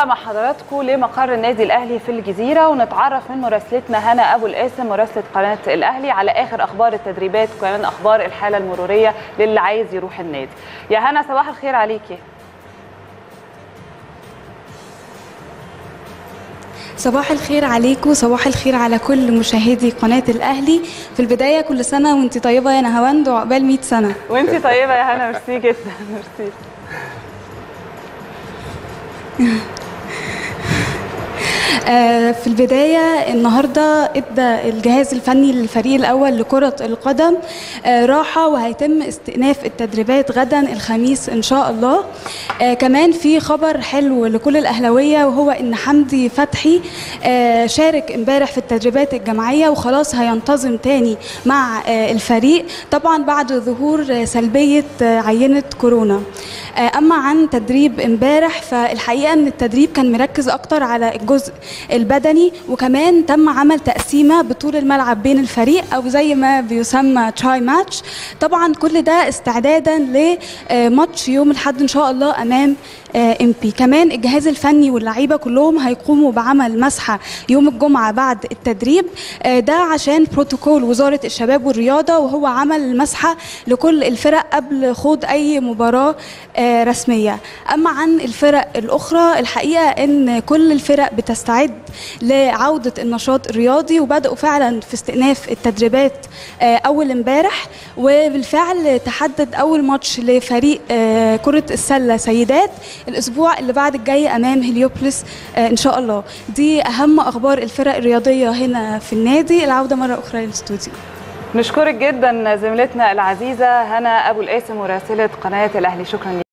مع حضراتكم لمقر النادي الاهلي في الجزيره ونتعرف من مراسلتنا هنا ابو القاسم مراسله قناه الاهلي على اخر اخبار التدريبات وكمان اخبار الحاله المروريه للي عايز يروح النادي يا هنا صباح الخير عليكي صباح الخير عليكم صباح الخير على كل مشاهدي قناة الأهلي في البداية كل سنة وانت طيبة يا نهاوند وعقبال 100 سنة وانت طيبه يا هنا ميرسي جدا ميرسي آه، في البداية النهاردة ادى الجهاز الفني للفريق الأول لكرة القدم آه، راحة وهيتم استئناف التدريبات غدا الخميس إن شاء الله آه، كمان في خبر حلو لكل الأهلاوية وهو إن حمدي فتحي آه، شارك امبارح في التدريبات الجماعية وخلاص هينتظم تاني مع آه، الفريق طبعا بعد ظهور آه، سلبية آه، عينة كورونا آه، أما عن تدريب امبارح فالحقيقة إن التدريب كان مركز أكتر على الجزء البدني وكمان تم عمل تقسيمة بطول الملعب بين الفريق أو زي ما بيسمى تراي ماتش طبعا كل ده استعدادا لماتش يوم الأحد إن شاء الله أمام ام بي كمان الجهاز الفني واللعيبه كلهم هيقوموا بعمل مسحه يوم الجمعه بعد التدريب آه، ده عشان بروتوكول وزاره الشباب والرياضه وهو عمل المسحه لكل الفرق قبل خوض اي مباراه آه، رسميه اما عن الفرق الاخرى الحقيقه ان كل الفرق بتستعد لعوده النشاط الرياضي وبداوا فعلا في استئناف التدريبات آه، اول امبارح وبالفعل تحدد اول ماتش لفريق آه، كره السله سيدات الاسبوع اللي بعد الجاي امام هليوبلس آه، ان شاء الله دي اهم اخبار الفرق الرياضيه هنا في النادي العوده مره اخرى للاستوديو نشكرك جدا زميلتنا العزيزه هنا ابو القاسم مراسله قناه الاهلي شكرا